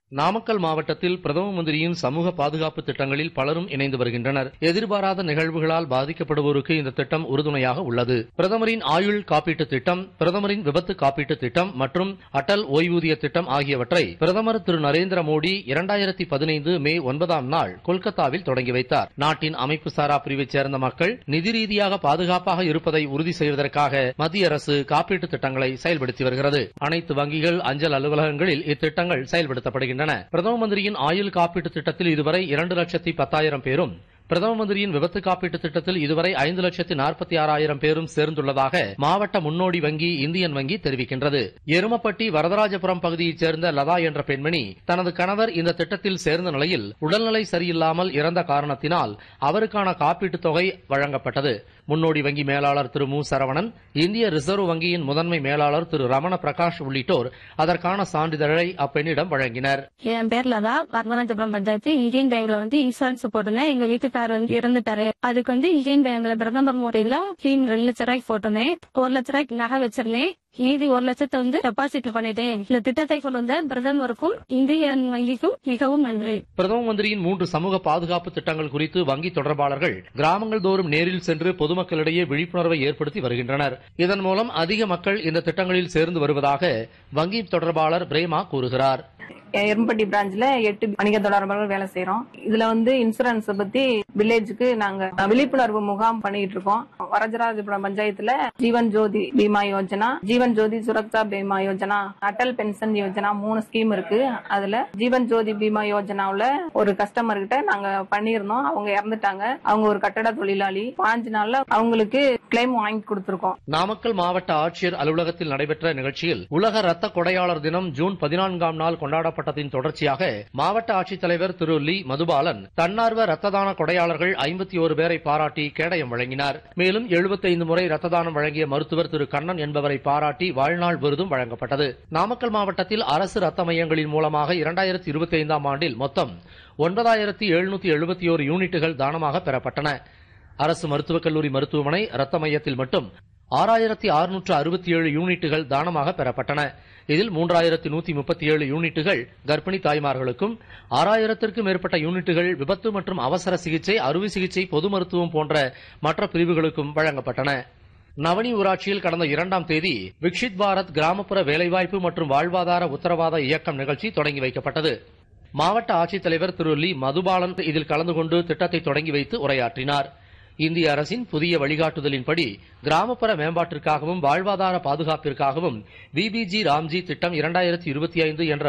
நாமக்கல் மாவட்டத்தில் பிரதம மந்திரியின் சமூக பாதுகாப்பு திட்டங்களில் பலரும் இணைந்து வருகின்றனர் எதிர்பாராத நிகழ்வுகளால் பாதிக்கப்படுவோருக்கு இந்த திட்டம் உறுதுணையாக உள்ளது பிரதமரின் ஆயுள் காப்பீட்டுத் திட்டம் பிரதமரின் விபத்து காப்பீட்டுத் திட்டம் மற்றும் அடல் ஓய்வூதிய திட்டம் ஆகியவற்றை பிரதமர் திரு நரேந்திர மோடி இரண்டாயிரத்தி பதினைந்து மே ஒன்பதாம் நாள் கொல்கத்தாவில் தொடங்கி வைத்தார் நாட்டின் அமைப்பு சாரா பிரிவைச் சேர்ந்த மக்கள் நிதி ரீதியாக பாதுகாப்பாக இருப்பதை உறுதி செய்வதற்காக மத்திய அரசு காப்பீட்டுத் திட்டங்களை செயல்படுத்தி வருகிறது அனைத்து வங்கிகள் அஞ்சல் அலுவலகங்களில் இத்திட்டங்கள் செயல்படுத்தப்படுகின்றன பிரதம மந்திரியின் ஆயுள் காப்பீட்டுத் திட்டத்தில் இதுவரை இரண்டு லட்சத்தி பத்தாயிரம் பேரும் பிரதம மந்திரியின் விபத்து காப்பீட்டுத் திட்டத்தில் இதுவரை ஐந்து லட்சத்தி நாற்பத்தி ஆறாயிரம் பேரும் சேர்ந்துள்ளதாக மாவட்ட முன்னோடி வங்கி இந்தியன் வங்கி தெரிவிக்கின்றது எருமப்பட்டி வரதராஜபுரம் பகுதியைச் சேர்ந்த லதா என்ற பெண்மணி தனது கணவர் இந்த திட்டத்தில் சேர்ந்த நிலையில் உடல்நிலை சரியில்லாமல் இறந்த காரணத்தினால் அவருக்கான காப்பீட்டுத் தொகை வழங்கப்பட்டது முன்னோடி வங்கி மேலாளர் திரு மு சரவணன் இந்திய ரிசர்வ் வங்கியின் முதன்மை மேலாளர் திரு ரமண பிரகாஷ் உள்ளிட்டோர் அதற்கான சான்றிதழை அப்பெண்ணிடம் வழங்கினர் என் பேர்ல தான் வரதராஜபுரம் பஞ்சாயத்து இந்தியன் பேங்க்ல வந்து இன்சூரன்ஸ் போட்டிருந்தேன் எங்க வீட்டுக்காரர் வந்து இறந்துட்டாரு அதுக்கு வந்து இந்தியன் பேங்க்ல பிரதமர் மோடியில ஸ்கீம் ரெண்டு லட்ச ரூபாய்க்கு போட்டிருந்தேன் ஒரு லட்ச ரூபாய்க்கு நகை வச்சிருந்தேன் மீதி ஒரு லட்சத்தை வந்து டெபாசிட் பண்ணிட்டேன் இந்த திட்டத்தை கொண்டு வந்த பிரதமருக்கும் இந்தியன் வங்கிக்கும் மிகவும் நன்றி பிரதம மந்திரியின் மூன்று சமூக பாதுகாப்பு திட்டங்கள் குறித்து வங்கி தொடர்பாளர்கள் கிராமங்கள் தோறும் நேரில் சென்று பொதுமக்களிடையே விழிப்புணர்வை ஏற்படுத்தி வருகின்றனர் இதன் மூலம் அதிக மக்கள் இந்த திட்டங்களில் சேர்ந்து வருவதாக வங்கி தொடர்பாளர் பிரேமா கூறுகிறார் எரும்பட்டி பிரான்ச்ல எட்டு வணிக தொடர்பாளர்கள் வேலை செய்யறோம் இதுல வந்து இன்சூரன்ஸ் பத்தி வில்லேஜுக்கு நாங்க விழிப்புணர்வு முகாம் பண்ணிட்டு இருக்கோம் வரதராஜபுரம் பஞ்சாயத்துல ஜீவன் ஜோதி பீமா யோஜனா ஜீவன் ஜோதி சுரக்ஷா பீமா யோஜனா அடல் பென்ஷன் யோஜனா மூணு ஸ்கீம் இருக்கு அதுல ஜீவன் ஜோதி பீமா யோஜனாவுல ஒரு கஸ்டமர் கிட்ட நாங்க பண்ணியிருந்தோம் அவங்க இறந்துட்டாங்க அவங்க ஒரு கட்டட தொழிலாளி பாஞ்சு நாள்ல அவங்களுக்கு கிளைம் வாங்கி கொடுத்திருக்கோம் நாமக்கல் மாவட்ட ஆட்சியர் அலுவலகத்தில் நடைபெற்ற நிகழ்ச்சியில் உலக ரத்த கொடையாளர் தினம் ஜூன் பதினான்காம் நாள் கொண்டாடப்பட்டதின் தொடர்ச்சியாக மாவட்ட ஆட்சித்தலைவர் திரு லீ மதுபாலன் தன்னார்வ ரத்த தான கொடையாளர்கள் ஐம்பத்தி ஒரு பேரை பாராட்டி கேடயம் வழங்கினார் மேலும் 75 முறை ரத்த தானம் வழங்கிய மருத்துவர் திரு கண்ணன் என்பவரை பாராட்டி வாழ்நாள் விருதும் வழங்கப்பட்டது நாமக்கல் மாவட்டத்தில் அரசு ரத்த மையங்களின் மூலமாக இரண்டாயிரத்தி இருபத்தி ஐந்தாம் ஆண்டில் மொத்தம் ஒன்பதாயிரத்தி எழுநூத்தி எழுபத்தி ஒரு யூனிட்டுகள் தானமாக பெறப்பட்டன அரசு மருத்துவக் கல்லூரி மருத்துவமனை ரத்த மையத்தில் மட்டும் ஆறாயிரத்தி அறுநூற்று அறுபத்தி ஏழு யூனிட்டுகள் தானமாக பெறப்பட்டன இதில் மூன்றாயிரத்தி நூத்தி முப்பத்தி ஏழு யூனிட்டுகள் கர்ப்பிணி தாய்மார்களுக்கும் ஆறாயிரத்திற்கும் மேற்பட்ட யூனிட்டுகள் விபத்து மற்றும் அவசர சிகிச்சை அறுவை சிகிச்சை பொது மருத்துவம் போன்ற மற்ற பிரிவுகளுக்கும் வழங்கப்பட்டன நவனி ஊராட்சியில் கடந்த இரண்டாம் தேதி விக்ஷித் பாரத் கிராமப்புற வேலைவாய்ப்பு மற்றும் வாழ்வாதார உத்தரவாத இயக்கம் நிகழ்ச்சி தொடங்கி வைக்கப்பட்டது மாவட்ட ஆட்சித்தலைவர் திரு லீ மதுபாலன் இதில் கலந்து கொண்டு திட்டத்தை தொடங்கி வைத்து உரையாற்றினார் இந்திய அரசின் புதிய வழிகாட்டுதலின்படி கிராமப்புற மேம்பாட்டிற்காகவும் வாழ்வாதார பாதுகாப்பிற்காகவும் விபிஜி ராம்ஜி திட்டம் இரண்டாயிரத்தி இருபத்தி ஐந்து என்ற